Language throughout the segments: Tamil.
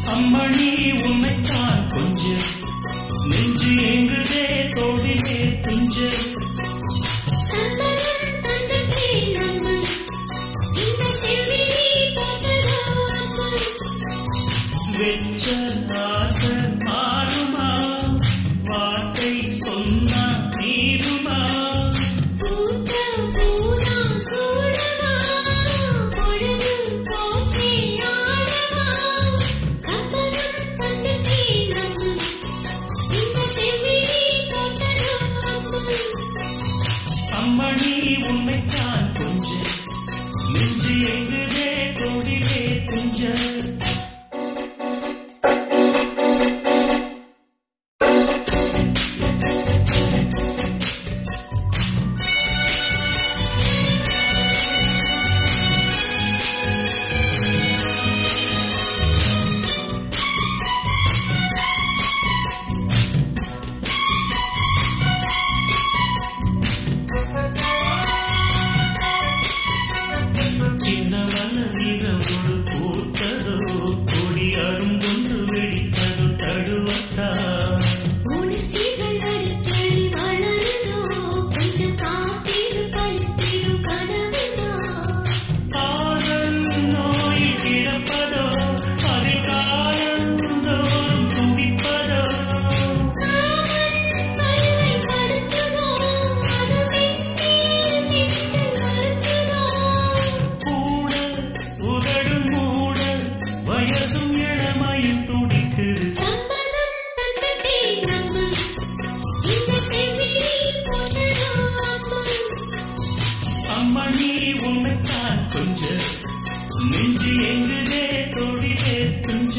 அம்மணி உன்னைத்தான் கொஞ்ச நெஞ்சு எங்குதே தோடிலே துஞ்ச சந்தனம் தந்தட்டே நம்ம இந்த செவ்விழி போட்டதோ அம்பு வெச்ச ஆசை மாறுமா வார்த்தை சொன்னா நீருமா பூத்த பூராம் சூடமா பொழுது போச்சே நாடமா சந்தனம் தந்தட்டே நம்ம இந்த செவ்விழி போட்டதோ அம்பு அம்மணி உன்னைத்தான் கொஞ்ச நெஞ்சு எங்குதே தோடிலே துஞ்ச சின்னவன நிறமுள் பூத்ததோ கொடி அரும்பொன்று வெடித்தது தடுவத்தா உணர்ச்சிகள் அடிக்கடி வளருதோ கொஞ்சம் காத்திரு பழுத்திடும் கனவுதான் காதல் நோய் கிடப்பதோ அதை காலந்தோறும் துடிப்பதோ காமன் கல்லை படுத்துதோ அது மென்மேல் நெஞ்சம் வருத்துதோ கூட உதடு மூட வயசும் இளமையும் துடிக்குது சம்மதம் தந்தட்டே நம்ம இந்த செவ்விழி போட்டதோ அம்பு அம்மணி உன்னைத்தான் கொஞ்ச நெஞ்சு எங்குதே தொழிலே துஞ்ச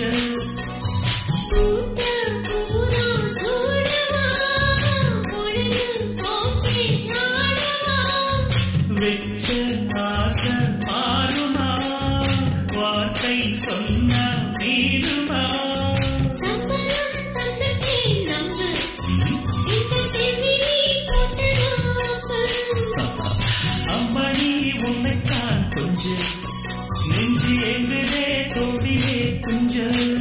பூத்த பூராம் சூடமா பொழுது போச்சே நாடமா வெச்ச ஆசை மாறுமா வார்த்தை சொன்ன நீருமா சம்மதம் தந்தட்டே நம்ம இந்த செவ்விழி போட்டதோ அம்பு அம்மணி உன்னைத்தான் கொஞ்ச நெஞ்சு எங்குதே தொழிலே துஞ்ச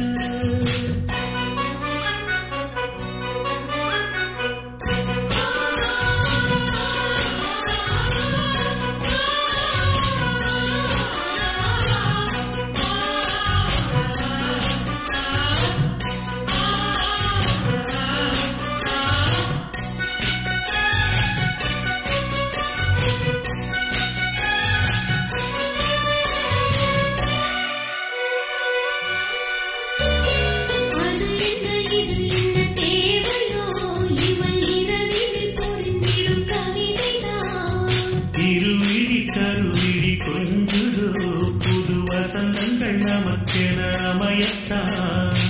அது என்ன இது என்ன தேவையோ இவள் இரவில் புரிந்திடும் கவிதைதான் திருவிழி கருவிழி கொஞ்சுதோ புது வசந்தங்கள் நமக்கென அமையத்தான்